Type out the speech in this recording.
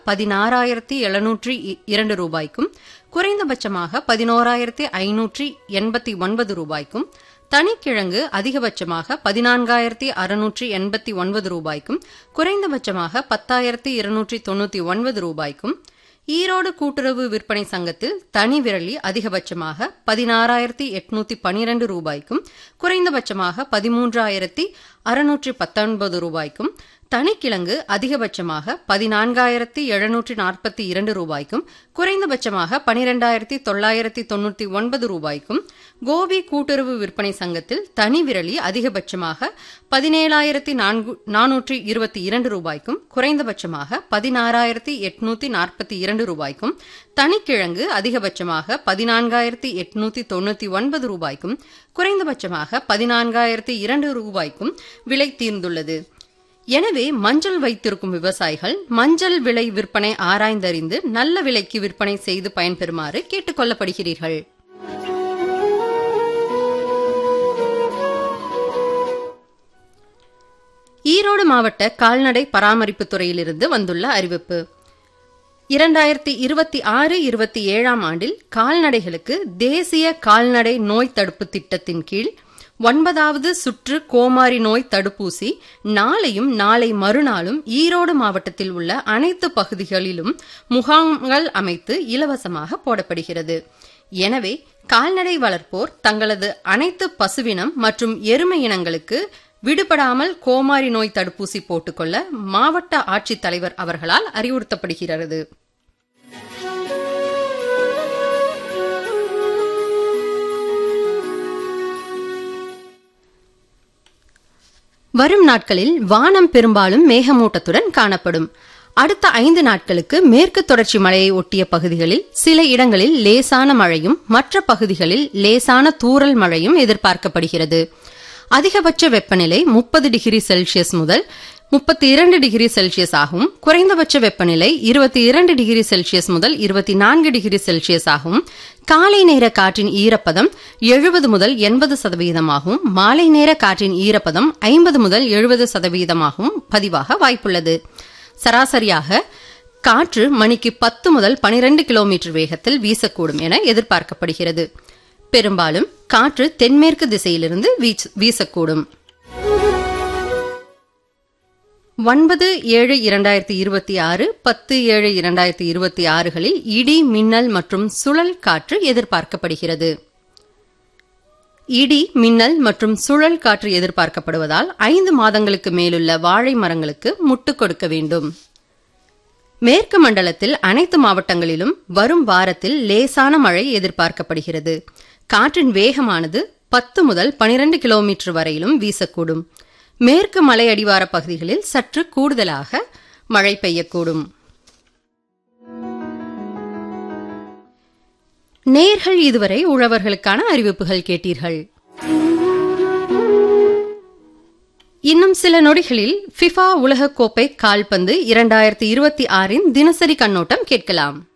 பதினாறாயிரத்தி எழுநூற்றி இரண்டு ரூபாய்க்கும் குறைந்தபட்சமாக பதினோராயிரத்தி ஐநூற்றி எண்பத்தி ஒன்பது ரூபாய்க்கும் தனிக்கிழங்கு அதிகபட்சமாக பதினான்காயிரத்தி அறுநூற்றி எண்பத்தி ஒன்பது ரூபாய்க்கும் குறைந்தபட்சமாக பத்தாயிரத்தி இருநூற்றி தொண்ணூத்தி ஒன்பது ரூபாய்க்கும் ஈரோடு கூட்டுறவு விற்பனை சங்கத்தில் தனி விரலி அதிகபட்சமாக பதினாறாயிரத்தி எட்நூத்தி பனிரெண்டு ரூபாய்க்கும் குறைந்தபட்சமாக பதிமூன்றாயிரத்தி அறுநூற்றி பத்தொன்பது ரூபாய்க்கும் தனிக்கிழங்கு அதிகபட்சமாக பதினான்காயிரத்தி எழுநூற்றி நாற்பத்தி இரண்டு ரூபாய்க்கும் குறைந்தபட்சமாக பனிரெண்டாயிரத்தி தொள்ளாயிரத்தி தொண்ணூற்றி ஒன்பது ரூபாய்க்கும் கோபி கூட்டுறவு விற்பனை சங்கத்தில் தனி விரலி அதிகபட்சமாக பதினேழாயிரத்தி நான்கு நானூற்றி இருபத்தி இரண்டு ரூபாய்க்கும் குறைந்தபட்சமாக பதினாறாயிரத்தி எட்நூத்தி நாற்பத்தி இரண்டு ரூபாய்க்கும் தனிக்கிழங்கு அதிகபட்சமாக பதினான்காயிரத்தி எட்நூத்தி தொண்ணூத்தி ஒன்பது ரூபாய்க்கும் குறைந்தபட்சமாக பதினான்காயிரத்தி இரண்டு ரூபாய்க்கும் விலை தீர்ந்துள்ளது எனவே மஞ்சள் வைத்திருக்கும் விவசாயிகள் மஞ்சள் விலை விற்பனை ஆராய்ந்தறிந்து நல்ல விலைக்கு விற்பனை செய்து பயன்பெறுமாறு கேட்டுக் கொள்ளப்படுகிறீர்கள் ஈரோடு மாவட்ட கால்நடை பராமரிப்புத் துறையிலிருந்து வந்துள்ள அறிவிப்பு இரண்டாயிரத்தி இருபத்தி ஆறு இருபத்தி ஏழாம் ஆண்டில் கால்நடைகளுக்கு தேசிய கால்நடை நோய் தடுப்பு திட்டத்தின் கீழ் ஒன்பதாவது சுற்று கோமாரி நோய் தடுப்பூசி நாளையும் நாளை மறுநாளும் ஈரோடு மாவட்டத்தில் உள்ள அனைத்து பகுதிகளிலும் முகாம்கள் அமைத்து இலவசமாக போடப்படுகிறது எனவே கால்நடை வளர்ப்போர் தங்களது அனைத்து பசுவினம் மற்றும் எருமை இனங்களுக்கு விடுபடாமல் கோமாரி நோய் தடுப்பூசி போட்டுக்கொள்ள மாவட்ட ஆட்சித்தலைவர் அவர்களால் அறிவுறுத்தப்படுகிறது வரும் நாட்களில் வானம் பெரும்பாலும் மேகமூட்டத்துடன் காணப்படும் அடுத்த ஐந்து நாட்களுக்கு மேற்கு தொடர்ச்சி மலையை ஒட்டிய பகுதிகளில் சில இடங்களில் லேசான மழையும் மற்ற பகுதிகளில் லேசான தூறல் மழையும் எதிர்பார்க்கப்படுகிறது அதிகபட்ச வெப்பநிலை முப்பது டிகிரி செல்சியஸ் முதல் முப்பத்தி இரண்டு டிகிரி செல்சியஸ் ஆகும் குறைந்தபட்ச வெப்பநிலை இருபத்தி இரண்டு டிகிரி செல்சியஸ் முதல் இருபத்தி நான்கு டிகிரி செல்சியஸ் ஆகும் காலை நேர காற்றின் ஈரப்பதம் எழுபது முதல் எண்பது சதவீதமாகவும் மாலை நேர காற்றின் ஈரப்பதம் ஐம்பது முதல் எழுபது சதவீதமாகவும் பதிவாக வாய்ப்புள்ளது சராசரியாக காற்று மணிக்கு பத்து முதல் பனிரெண்டு கிலோமீட்டர் வேகத்தில் வீசக்கூடும் என எதிர்பார்க்கப்படுகிறது பெரும்பாலும் காற்று தென்மேற்கு திசையிலிருந்து வீசக்கூடும் ஒன்பது ஏழு இரண்டாயிரத்தி இருபத்தி ஆறு பத்து ஏழு இரண்டாயிரத்தி இருபத்தி ஆறுகளில் இடி மின்னல் மற்றும் சுழல் காற்று எதிர்பார்க்கப்படுகிறது இடி மின்னல் மற்றும் சுழல் காற்று எதிர்பார்க்கப்படுவதால் ஐந்து மாதங்களுக்கு மேலுள்ள வாழை மரங்களுக்கு முட்டு கொடுக்க வேண்டும் மேற்கு மண்டலத்தில் அனைத்து மாவட்டங்களிலும் வரும் வாரத்தில் லேசான மழை எதிர்பார்க்கப்படுகிறது காற்றின் வேகமானது பத்து முதல் பனிரெண்டு கிலோமீட்டர் வரையிலும் வீசக்கூடும் மேற்கு மலை அடிவார பகுதிகளில் சற்று கூடுதலாக மழை பெய்யக்கூடும் நேர்கள் இதுவரை உழவர்களுக்கான அறிவிப்புகள் கேட்டீர்கள் இன்னும் சில நொடிகளில் ஃபிஃபா உலகக்கோப்பை கால்பந்து இரண்டாயிரத்தி இருபத்தி ஆறின் தினசரி கண்ணோட்டம் கேட்கலாம்